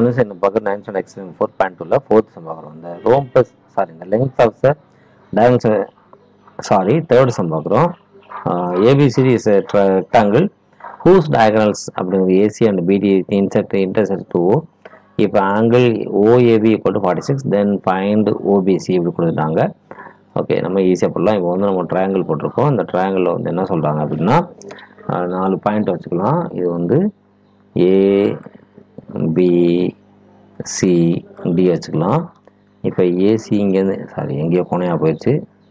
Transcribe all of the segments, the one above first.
இன்னும் சைடு பார்க்க nine seven x four point டூவில் ஃபோர்த் சம் பார்க்குறோம் இந்த ரோம் ப்ளஸ் சாரி இந்த length of the dimension sorry third sum பார்க்குறோம் ABCD is rectangle whose diagonals அப்படிங்கிறது AC and BD insect intersect to இப்போ angle OAB equal to forty six then find OBC இப்படி கொடுத்துட்டாங்க okay நம்ம ஈஸியாக போடலாம் இப்போ வந்து நம்ம ட்ரையாங்கிள் போட்டிருக்கோம் இந்த ட்ரையாங்கிளில் வந்து என்ன சொல்கிறாங்க அப்படின்னா அஹ், நாலு பாயிண்ட் வச்சுக்கலாம் இது வந்து ஏ பி சி டி வச்சுக்கலாம் இப்போ ஏசி இங்கேருந்து சாரி எங்கேயோ கோணையாக போயிடுச்சு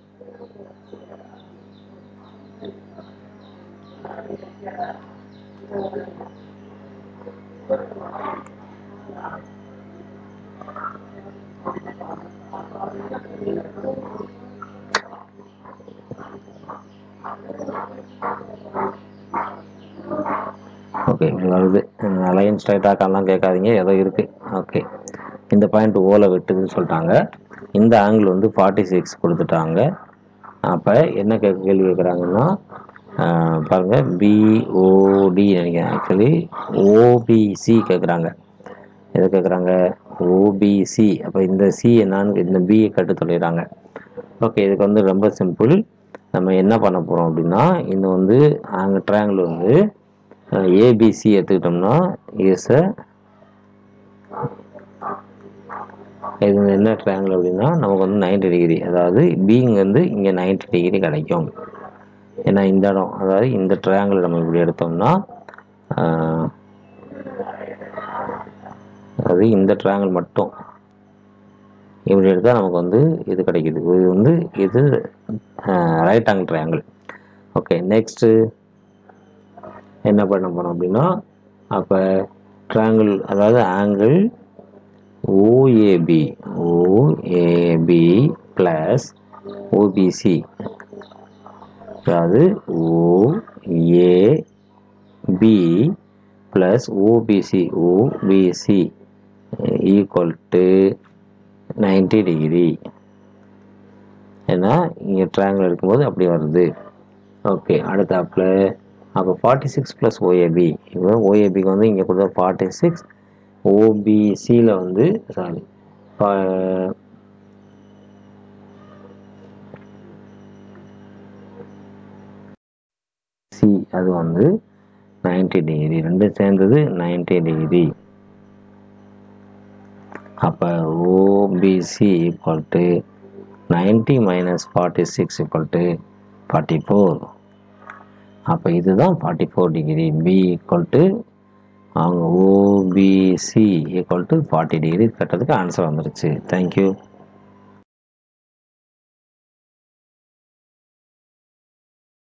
ஓகே இப்படி வருது லைன் ஸ்ட்ரைட்டாக கால்லாம் கேட்காதீங்க ஏதோ இருக்குது ஓகே இந்த பாயிண்ட் ஓல வெட்டுதுன்னு சொல்லிட்டாங்க இந்த ஆங்கிள் வந்து ஃபார்ட்டி சிக்ஸ் கொடுத்துட்டாங்க அப்போ என்ன கேட்க கேள்வி கேட்குறாங்கன்னா பாருங்கள் பிஓடி நினைக்கிறேன் ஆக்சுவலி ஓபிசி கேட்குறாங்க எதை கேட்குறாங்க ஓபிசி அப்போ இந்த சி என்னன்னு இந்த பியை கட்டு சொல்லிடுறாங்க ஓகே இதுக்கு வந்து ரொம்ப சிம்பிள் நம்ம என்ன பண்ண போகிறோம் அப்படின்னா இந்த வந்து அங்கே ட்ரையாங்கிள் வந்து ஏபிசி எடுத்துக்கிட்டோம்னா இஸ் இது வந்து என்ன ட்ரையாங்கிள் அப்படின்னா நமக்கு வந்து 90 டிகிரி அதாவது பிங்க வந்து இங்கே 90 டிகிரி கிடைக்கும் ஏன்னா இந்த இடம் அதாவது இந்த ட்ரையாங்கிள் நம்ம இப்படி எடுத்தோம்னா ஆஹ், அதாவது இந்த ட்ரையாங்கிள் மட்டும் இப்படி எடுத்தால் நமக்கு வந்து இது கிடைக்குது இது வந்து இது right angle triangle okay next என்ன பண்ண போறோம் அப்படின்னா அப்போ ட்ரையாங்கிள் அதாவது angle OAB OAB plus OBC அதாவது OAB plus OBC OBC equal to ninety degree ஏன்னா இங்கே ட்ரையாங்கிள் எடுக்கும்போது அப்படி வருது ஓகே அடுத்தாப்புல அப்போ ஃபார்ட்டி சிக்ஸ் ப்ளஸ் ஓஏபி இப்போ ஓஏபிக்கு வந்து இங்கே கொடுத்த ஃபார்ட்டி சிக்ஸ் ஓபிசியில் வந்து சாரி சி அது வந்து 90 டிகிரி ரெண்டும் சேர்ந்தது 90 டிகிரி அப்போ OBC equal to ninety minus forty six equal to forty four அப்போ இதுதான் forty four degree B equal to அவங்க OBC equal to forty degree கட்டுறதுக்கு ஆன்சர் வந்துருச்சு தேங்க்யூ